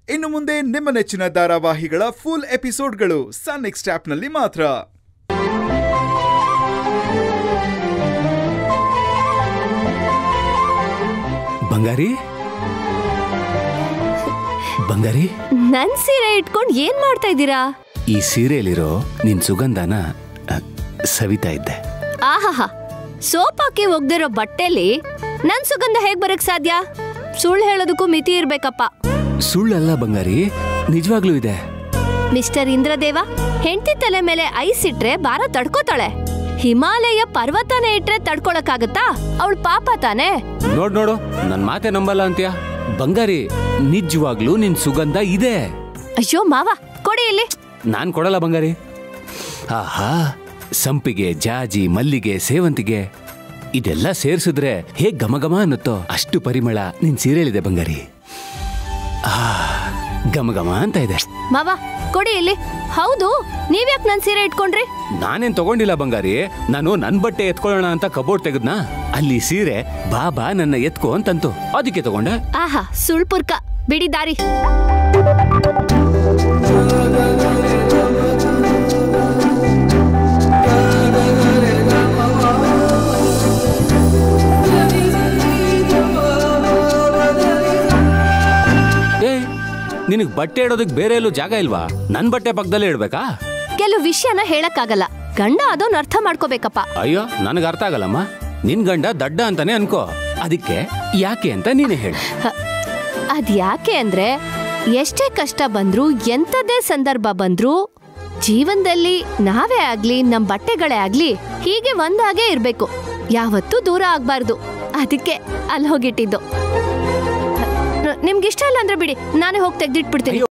ಇನ್ನು ಮುಂದೆ ನಿಮ್ಮ ನೆಚ್ಚಿನ ಧಾರಾವಾಹಿಗಳ ಫುಲ್ ಎಪಿಸೋಡ್ಗಳು ಸನ್ ನೆಕ್ಸ್ಟ್ ಆಪ್ನಲ್ಲಿ ಮಾತ್ರ ಬಂಗಾರಿ ಬಂಗಾರಿ ನನ್ ಸೀರೆ ಇಟ್ಕೊಂಡ್ ಏನ್ ಮಾಡ್ತಾ ಇದ್ದೀರಾ ಈ ಸೀರೆಯಲ್ಲಿರೋ ನಿನ್ ಸುಗಂಧನ ಅ, ಸವಿತಾ ಇದ್ದೆ ಆಹಾಹಾ ಸೋಪ್ ಹಾಕಿ ಒಗ್ದಿರೋ ಬಟ್ಟೆಲಿ ನನ್ ಸುಗಂಧ ಹೇಗ್ ಬರಕ್ ಸಾಧ್ಯ ಸುಳ್ಳು ಹೇಳೋದಕ್ಕೂ ಮಿತಿ ಇರ್ಬೇಕಪ್ಪ ಸುಳ್ಳಲ್ಲ ಬಂಗಾರಿ ನಿಜವಾಗ್ಲೂ ಇದೆ ಮಿಸ್ಟರ್ ಇಂದ್ರದೇವ ಹೆಂಡತಿ ತಲೆ ಮೇಲೆ ಐಸ್ ಇಟ್ರೆ ಭಾರ ತಡ್ಕೋತಾಳೆ ಹಿಮಾಲಯ ಪರ್ವತನೇ ಇಟ್ರೆ ತಡ್ಕೊಳಕ್ಕಾಗತ್ತಾ ಅವಳ ಪಾಪ ತಾನೇ ನೋಡ್ ನೋಡು ನನ್ ಮಾತೆ ನಂಬಲ್ಲ ಅಂತ್ಯ ಬಂಗಾರಿ ನಿಜವಾಗ್ಲೂ ನಿನ್ ಸುಗಂಧ ಇದೆ ಅಯ್ಯೋ ಮಾವ ಕೊಡಿ ಇಲ್ಲಿ ನಾನ್ ಕೊಡಲ್ಲ ಬಂಗಾರಿ ಆಹಾ ಸಂಪಿಗೆ ಜಾಜಿ ಮಲ್ಲಿಗೆ ಸೇವಂತಿಗೆ ಇದೆಲ್ಲ ಸೇರ್ಸಿದ್ರೆ ಹೇಗ್ ಘಮ ಘಮ ಅನ್ನುತ್ತೋ ಅಷ್ಟು ಪರಿಮಳ ನಿನ್ ಸೀರೆಯಲ್ಲಿದೆ ಬಂಗಾರಿ ಆ ಘಮ ಘಮ ಅಂತ ಇದೆ ಮಾವ ಕೊಡಿ ಇಲ್ಲಿ ಹೌದು ನೀವ್ಯಾಕ್ ನನ್ ಸೀರೆ ಇಟ್ಕೊಂಡ್ರಿ ನಾನೇನ್ ತಗೊಂಡಿಲ್ಲ ಬಂಗಾರಿ ನಾನು ನನ್ ಬಟ್ಟೆ ಎತ್ಕೊಳ್ಳೋಣ ಅಂತ ಕಬೋರ್ಡ್ ತೆಗೆದ್ನಾ ಅಲ್ಲಿ ಸೀರೆ ಬಾಬಾ ನನ್ನ ಎತ್ಕೋ ಅಂತಂತು ಅದಕ್ಕೆ ತಗೊಂಡೆ ಆಹಾ ಸುಳ್ಪುರ್ಕ ಬಿಡಿ ದಾರಿ ಏ ನಿನಗ್ ಬಟ್ಟೆ ಇಡೋದಕ್ ಬೇರೆ ಎಲ್ಲೂ ಜಾಗ ಇಲ್ವಾ ನನ್ ಬಟ್ಟೆ ಪಕ್ಕದಲ್ಲೇ ಇಡ್ಬೇಕಾ ಕೆಲವು ವಿಷಯನ ಹೇಳಕ್ಕಾಗಲ್ಲ ಗಂಡ ಅದನ್ನ ಅರ್ಥ ಮಾಡ್ಕೋಬೇಕಪ್ಪ ಅಯ್ಯೋ ನನಗೆ ಅರ್ಥ ಆಗಲ್ಲಮ್ಮ ನಿನ್ ಗಂಡ ದಡ್ಡ ಅಂತಾನೆ ಅನ್ಕೋ ಅದಕ್ಕೆ ಯಾಕೆ ಅಂತ ನೀನೇ ಹೇಳು ಹ, ಅದ್ಯಾಕೆ ಅಂದ್ರೆ ಎಷ್ಟೇ ಕಷ್ಟ ಬಂದ್ರು ಎಂಥದೇ ಸಂದರ್ಭ ಬಂದ್ರು ಜೀವನದಲ್ಲಿ ನಾವೇ ಆಗ್ಲಿ ನಮ್ ಬಟ್ಟೆಗಳೇ ಆಗ್ಲಿ ಹೀಗೆ ಒಂದಾಗೇ ಇರ್ಬೇಕು ಯಾವತ್ತೂ ದೂರ ಆಗ್ಬಾರ್ದು ಅದಕ್ಕೆ ಅಲ್ಲಿ ಹೋಗಿಟ್ಟಿದ್ದು ನಿಮ್ಗೆ ಇಷ್ಟ ಇಲ್ಲ ಅಂದ್ರೆ ಬಿಡಿ ನಾನೇ ಹೋಗಿ ತೆಗ್ದಿಟ್ಬಿಡ್ತೀನಿ